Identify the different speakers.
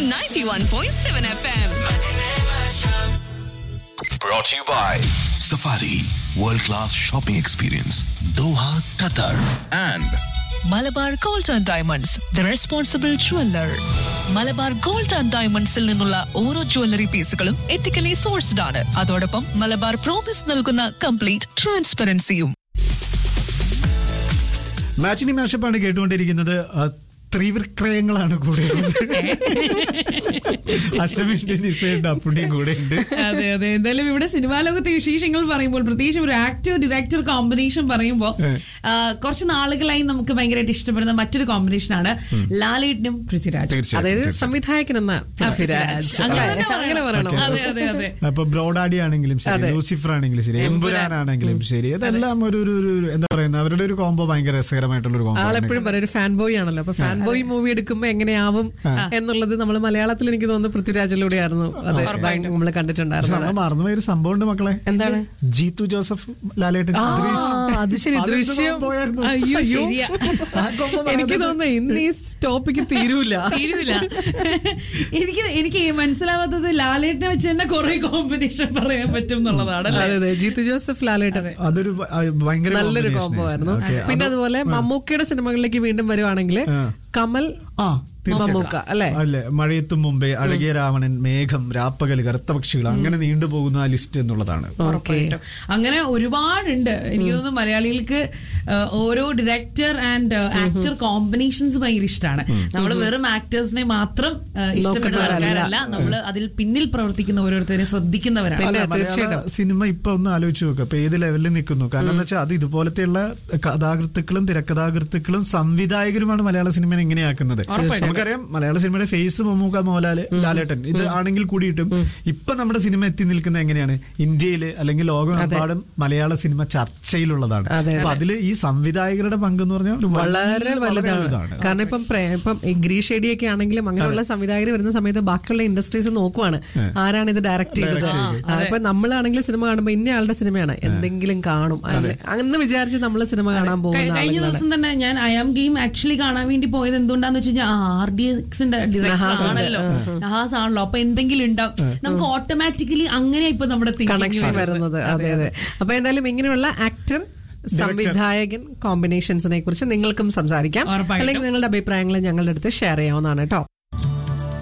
Speaker 1: 91.7 FM.
Speaker 2: Brought to you by Safari World Class Shopping Experience Doha, Qatar and
Speaker 3: Malabar gold and diamonds the responsible jeweller Malabar gold and ഡയമണ്ട്സിൽ നിന്നുള്ള ഓരോ jewellery പീസുകളും ethically sourced ആണ് അതോടൊപ്പം Malabar promise നൽകുന്ന complete ട്രാൻസ്പെറൻസിയും
Speaker 4: മാച്ചിനി മാഷപ്പാണ് കേട്ടുകൊണ്ടിരിക്കുന്നത് ആ, ത്രിവിക്രയങ്ങളാണ് കൂടെ അഷ്ടമിന്റെ നിസയുണ്ട് അപ്പുണ്ണിയും കൂടെ ഉണ്ട്
Speaker 5: അതെ അതെ എന്തായാലും ഇവിടെ സിനിമാ ലോകത്തെ വിശേഷങ്ങൾ പറയുമ്പോൾ പ്രത്യേകിച്ച് ഒരു ആക്ടർ ഡയറക്ടർ കോമ്പിനേഷൻ പറയുമ്പോൾ ആ, കുറച്ച് നാളുകളായി നമുക്ക് ഭയങ്കരമായിട്ട് ഇഷ്ടപ്പെടുന്ന മറ്റൊരു കോമ്പിനേഷനാണ് ലാലേട്ടനും പൃഥ്വിരാജ്
Speaker 6: അതായത് സംവിധായകൻ എന്ന പൃഥ്വിരാജ്
Speaker 5: അങ്ങനെ
Speaker 6: അല്ലേ?
Speaker 5: തന്നെ
Speaker 6: അങ്ങനെ
Speaker 5: പറയണം.
Speaker 6: പറയണം
Speaker 5: അതെ അതെ അതെ
Speaker 4: അപ്പൊ ബ്രോഡാഡി ആണെങ്കിലും ശരി
Speaker 6: അതെ.
Speaker 4: ലൂസിഫർ ആണെങ്കിലും ശരി എമ്പുരാൻ ആണെങ്കിലും ശരി അതെല്ലാം ഒരു ഒരു ഒരു- ഒരു എന്താ പറയുന്നത് അവരുടെ ഒരു കോംബോ ഭയങ്കര രസകരമായിട്ടുള്ള ഒരു കോംബോ
Speaker 6: ആളെപ്പോഴും പറയും ഒരു ഫാൻ ബോയ് ആണല്ലോ അപ്പൊ ഫാൻ ബോയ് മൂവി എടുക്കുമ്പോ എങ്ങനെയാവും എന്നുള്ളത് നമ്മൾ മലയാളത്തിൽ എനിക്ക് തോന്നുന്നു പൃഥ്വിരാജിലൂടെയായിരുന്നു അത് നമ്മൾ കണ്ടിട്ടുണ്ടായിരുന്നത്
Speaker 4: നമ്മൾ മറന്നുപോയ ഒരു സംഭവം ഉണ്ട് മക്കളെ
Speaker 6: എന്താണ്?
Speaker 4: ജീത്തു ജോസഫ് ലാലേട്ടൻ
Speaker 6: ആ,
Speaker 4: ദൃശ്യം.
Speaker 6: അത് ശരി
Speaker 4: അതെന്ത്
Speaker 6: ദൃശ്യം
Speaker 4: സംഭവമായിരുന്നു?
Speaker 6: അയ്യോ അയ്യോ.
Speaker 5: ശരിയാ.
Speaker 4: ആ combo
Speaker 6: എനിക്ക്
Speaker 4: പറയാതെ-
Speaker 6: തോന്നുന്നു ഇന്ന് ഈ ടോപ്പിക്ക് തീരൂല
Speaker 5: തീരൂല എനിക്ക് എനിക്ക് മനസ്സിലാവാത്തത് ലാലേട്ടനെ വെച്ച് തന്നെ കുറെ കോമ്പിനേഷൻ പറയാൻ പറ്റും എന്നുള്ളതാണ്
Speaker 6: അതെ
Speaker 5: അല്ലേ?
Speaker 6: അതെ ജീത്തു ജോസഫ് ലാലേട്ടൻ
Speaker 4: അതൊരു ഭ- ആ, ഭയങ്കര
Speaker 6: നല്ലൊരു
Speaker 4: combination
Speaker 6: കോംബോ ആയിരുന്നു
Speaker 4: Okay,
Speaker 6: പിന്നെ
Speaker 4: അത്
Speaker 6: അതുപോലെ മമ്മൂക്കയുടെ സിനിമകളിലേക്ക് വീണ്ടും വരുവാണെങ്കിൽ
Speaker 4: ആ.
Speaker 6: കമൽ
Speaker 4: ആ തീർച്ചയായിട്ടും.
Speaker 6: മമ്മൂക്ക അല്ലെ
Speaker 4: അല്ലേ മഴയത്തും മുമ്പേ അഴകിയ രാവണൻ മേഘം രാപ്പകൽ കറുത്ത പക്ഷികൾ അങ്ങനെ നീണ്ടുപോകുന്ന ആ ലിസ്റ്റ് എന്നുള്ളതാണ്
Speaker 5: ഉറപ്പായിട്ടും. അങ്ങനെ ഒരുപാടുണ്ട് എനിക്ക് തോന്നുന്നു മലയാളികൾക്ക് ആ, ഓരോ ഡയറക്ടർ ആൻഡ് ആക്ടർ കോമ്പിനേഷൻസ് ഭയങ്കര ഇഷ്ടമാണ് നമ്മൾ വെറും ആക്ടേഴ്സിനെ മാത്രം ആ, ഇഷ്ടപ്പെടുന്ന
Speaker 6: നോക്കുന്നവരല്ല.
Speaker 5: ആൾക്കാരല്ല നമ്മൾ അതിൽ പിന്നിൽ പ്രവർത്തിക്കുന്ന ഓരോരുത്തരെ ശ്രദ്ധിക്കുന്നവരാണ്
Speaker 4: അല്ല,
Speaker 6: പിന്നെ
Speaker 4: മലയാള
Speaker 6: തീർച്ചയായിട്ടും.
Speaker 4: സിനിമ ഇപ്പൊ ഒന്ന് ആലോചിച്ച് നോക്കുക ഇപ്പൊ ഏത് ലെവലിൽ നിൽക്കുന്നു കാരണം എന്താ വെച്ചാൽ അത് ഇതുപോലത്തെയുള്ള കഥാകൃത്തുക്കളും തിരക്കഥാകൃത്തുക്കളും സംവിധായകരുമാണ് മലയാള സിനിമയെ എങ്ങനെയാക്കുന്നത് നമുക്കറിയാം മലയാള സിനിമയുടെ ഫേസ് മമ്മൂക്ക മോഹൻലാല് ലാലേട്ടൻ ഇത് ആണെങ്കിൽ കൂടിയിട്ടും ഇപ്പൊ നമ്മുടെ സിനിമ എത്തി നിൽക്കുന്നത് എങ്ങനെയാണ് ഇന്ത്യയില് അല്ലെങ്കിൽ ലോകമെമ്പാടും മലയാള സിനിമ ചർച്ചയിലുള്ളതാണ്
Speaker 6: അതെ,
Speaker 4: അപ്പൊ അതില് ഈ സംവിധായകരുടെ പങ്ക് എന്ന് പറഞ്ഞാൽ ഒരു
Speaker 6: വളരെ വലുതാണ് കാരണം ഇപ്പം പ്രേ- ഇപ്പം ഗിരീഷ് ഷെഡിയൊക്കെ ആണെങ്കിലും അങ്ങനെയുള്ള സംവിധായകർ വരുന്ന സമയത്ത് ബാക്കിയുള്ള ഇൻഡസ്ട്രീസ് നോക്കുവാണ് ആരാണ് ഇത് ഡയറക്ട് ചെയ്തത് ആ, ഇപ്പൊ നമ്മളാണെങ്കിലും സിനിമ കാണുമ്പോൾ ഇന്ന ആളുടെ സിനിമയാണ് എന്തെങ്കിലും കാണും അല്ലെ അന്ന് വിചാരിച്ച് നമ്മൾ സിനിമ കാണാൻ
Speaker 5: കഴി-
Speaker 6: പോകുന്ന
Speaker 5: കഴിഞ്ഞ
Speaker 6: ആളുകളാണ്
Speaker 5: ദിവസം തന്നെ ഞാൻ ഐ ആം ഗെയിം ആക്ച്വലി കാണാൻ വേണ്ടി പോയത് എന്തുകൊണ്ടാന്ന് വെച്ച് കഴിഞ്ഞാൽ ആർ ഡി എക്സിന്റെ ഡയറക്ടർ ആണല്ലോ നഹാസ് ആണല്ലോ അപ്പൊ എന്തെങ്കിലും ഉണ്ടാവും നമുക്ക് ഓട്ടോമാറ്റിക്കലി അങ്ങനെ ഇപ്പൊ നമ്മുടെ thinking
Speaker 6: കണക്ഷൻ
Speaker 5: വരുന്നത്.
Speaker 6: വരുന്നത് അതെ അതെ അപ്പൊ എന്തായാലും ഇങ്ങനെയുള്ള ആക്ടർ സംവിധായകൻ കോമ്പിനേഷൻസിനെ കുറിച്ച് നിങ്ങൾക്കും സംസാരിക്കാം
Speaker 5: ഉറപ്പായിട്ടും.
Speaker 6: അല്ലെങ്കിൽ നിങ്ങളുടെ അഭിപ്രായങ്ങൾ ഞങ്ങളുടെ അടുത്ത് ഷെയർ ചെയ്യാവുന്നതാണ് കേട്ടോ